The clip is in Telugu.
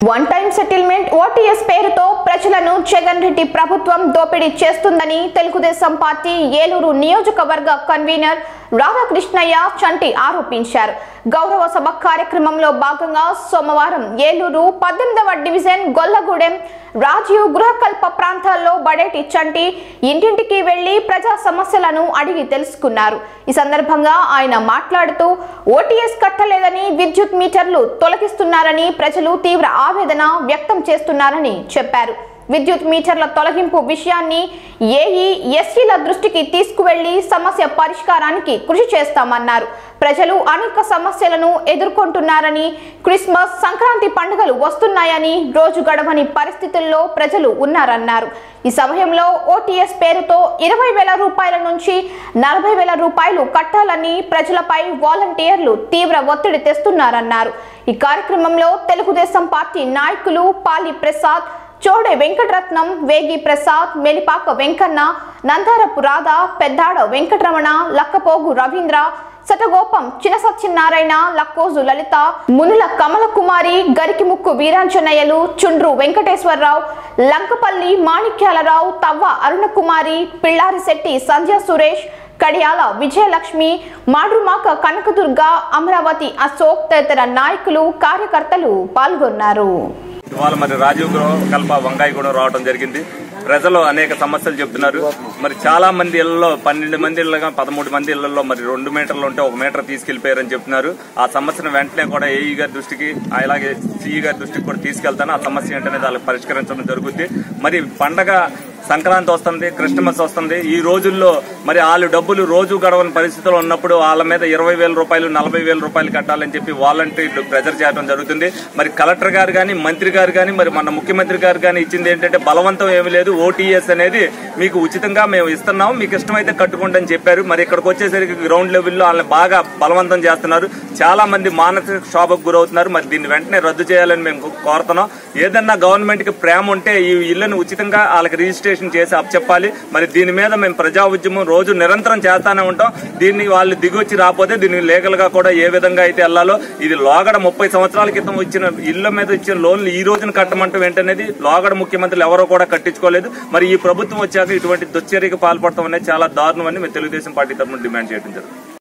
వన్ టైం సెటిల్మెంట్ ఓటీఎస్ పేరుతో ప్రజలను జగన్ రెడ్డి ప్రభుత్వం దోపిడీ చేస్తుందని తెలుగుదేశం పార్టీ ఏలూరు నియోజకవర్గ కన్వీనర్ రాధాకృష్ణయ్య చంటి ఆరోపించారు గౌరవ సభ కార్యక్రమంలో భాగంగా సోమవారం ఏలూరు పద్దెనిమిదవ డివిజన్ గొల్లగూడెం రాజీవ్ గృహకల్ప ప్రాంతాల్లో బడేటి చంటి ఇంటింటికి వెళ్లి ప్రజా సమస్యలను అడిగి తెలుసుకున్నారు ఈ సందర్భంగా ఆయన మాట్లాడుతూ ఓటీఎస్ కట్టలేదని విద్యుత్ మీటర్లు తొలగిస్తున్నారని ప్రజలు తీవ్ర ఆవేదన వ్యక్తం చేస్తున్నారని చెప్పారు విద్యుత్ మీటర్ల తొలగింపు విషయాన్ని ఏఈ ఎస్సీల దృష్టికి తీసుకువెళ్లి సమస్య పరిష్కారానికి కృషి చేస్తామన్నారు ప్రజలు అనేక సమస్యలను ఎదుర్కొంటున్నారని క్రిస్మస్ సంక్రాంతి పండుగలు వస్తున్నాయని రోజు గడవని పరిస్థితుల్లో ప్రజలు ఉన్నారన్నారు ఈ సమయంలో ఓటీఎస్ పేరుతో ఇరవై వేల రూపాయల నుంచి నలభై వేల రూపాయలు కట్టాలని ప్రజలపై వాలంటీర్లు తీవ్ర ఒత్తిడి తెస్తున్నారన్నారు ఈ కార్యక్రమంలో తెలుగుదేశం పార్టీ నాయకులు పాలి ప్రసాద్ చోడే వెంకటరత్నం వేగి ప్రసాద్ మెలిపాక వెంకన్న నందారపు రాధ పెద్దాడ వెంకటరమణ లక్కపోగు రవీంద్ర సటగోపం చిన సత్యనారాయణ లక్కోజు లలిత మునుల కమల కుమారి గరికిముక్కు వీరాంజనేయులు చుండ్రు వెంకటేశ్వరరావు లంకపల్లి మాణిక్యాలరావు తవ్వ అరుణకుమారి పిళ్ళారి శెట్టి సంధ్య సురేష్ కడియాల విజయలక్ష్మి మాడ్రుమాక కనకదుర్గ అమరావతి అశోక్ తదితర నాయకులు కార్యకర్తలు పాల్గొన్నారు ఇవాళ మరి రాజీవ్ గృహ కల్ప వంకాయ కూడా రావడం జరిగింది ప్రజలు అనేక సమస్యలు చెప్తున్నారు మరి చాలా మంది ఇళ్లలో పన్నెండు మంది ఇళ్ళగా పదమూడు మంది ఇళ్లలో మరి రెండు మీటర్లు ఉంటే ఒక మీటర్ తీసుకెళ్లిపోయారని చెప్తున్నారు ఆ సమస్యను వెంటనే కూడా ఏఈ గారి దృష్టికి అలాగే సిఈ గారి దృష్టికి కూడా తీసుకెళ్తాను ఆ సమస్య ఏంటనేది వాళ్ళకి పరిష్కరించడం జరుగుద్ది మరి పండగ సంక్రాంతి వస్తుంది క్రిస్టమస్ వస్తుంది ఈ రోజుల్లో మరి వాళ్ళు డబ్బులు రోజు గడవని పరిస్థితుల్లో ఉన్నప్పుడు వాళ్ళ మీద ఇరవై వేల రూపాయలు నలభై వేల రూపాయలు కట్టాలని చెప్పి వాలంటీర్లు ప్రెజర్ చేయడం జరుగుతుంది మరి కలెక్టర్ గారు కానీ మంత్రి గారు కానీ మరి మన ముఖ్యమంత్రి గారు కానీ ఇచ్చింది ఏంటంటే బలవంతం ఏమీ లేదు ఓటీఎస్ అనేది మీకు ఉచితంగా మేము ఇస్తున్నాం మీకు ఇష్టమైతే కట్టుకోండి అని చెప్పారు మరి ఇక్కడికి వచ్చేసరికి గ్రౌండ్ లెవెల్లో వాళ్ళని బాగా బలవంతం చేస్తున్నారు చాలా మంది మానసిక క్షోభకు గురవుతున్నారు మరి దీన్ని వెంటనే రద్దు చేయాలని మేము కోరుతున్నాం ఏదన్నా గవర్నమెంట్ కి ప్రేమ ఉంటే ఈ ఇళ్లను ఉచితంగా వాళ్ళకి రిజిస్ట్రేషన్ చేసి అప్పచెప్పాలి మరి దీని మీద మేము ప్రజా ఉద్యమం రోజు నిరంతరం చేస్తానే ఉంటాం దీన్ని వాళ్ళు దిగొచ్చి రాకపోతే దీన్ని లీగల్ గా కూడా ఏ విధంగా అయితే వెళ్లాలో ఇది లోగడ ముప్పై సంవత్సరాల క్రితం ఇచ్చిన ఇళ్ల మీద ఇచ్చిన లోన్లు ఈ రోజున కట్టమంటం ఏంటనేది లోగడ ముఖ్యమంత్రులు ఎవరో కూడా కట్టించుకోలేదు మరి ఈ ప్రభుత్వం వచ్చాక ఇటువంటి దుశ్చర్యకు పాల్పడటం అనేది చాలా దారుణం అని మేము తెలుగుదేశం పార్టీ తరఫున డిమాండ్ చేయడం జరుగుతుంది